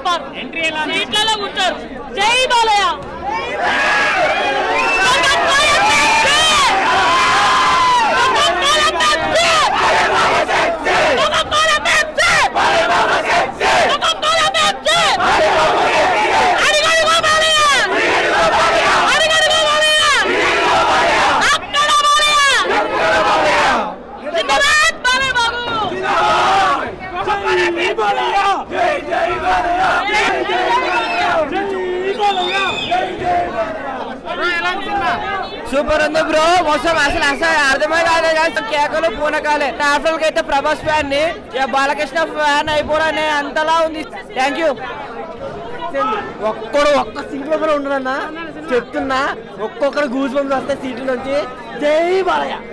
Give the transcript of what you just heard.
Super సీట్లలో కూర్చోరు జై Balayya Coca-Cola Pepsi! Coca-Cola Pepsi! Coca-Cola Pepsi! Coca-Cola Pepsi! అడిగడుగు Balayya! అడిగడుగు బాలయ్య! అక్కడ బాలయ్య! జిందాబాద్ బాలయ్య బాబు! సూపర్ ఉంది బ్రో మొత్తం అసలు అసలు అర్థమే కాలేదు కానీ కేకలు పూనకాలే నాఫల్ కి అయితే ప్రభాస్ ఫ్యాన్ ని ఇక బాలకృష్ణ ఫ్యాన్ అయిపోవడం అంతలా ఉంది థ్యాంక్ యూ ఒక్కడు ఒక్క సీట్ లో కూడా ఉండరన్నా చెప్తున్నా ఒక్కొక్కరు గూస్ బంప్స్ వస్తే సీట్ల నుంచి జై బాలయ్య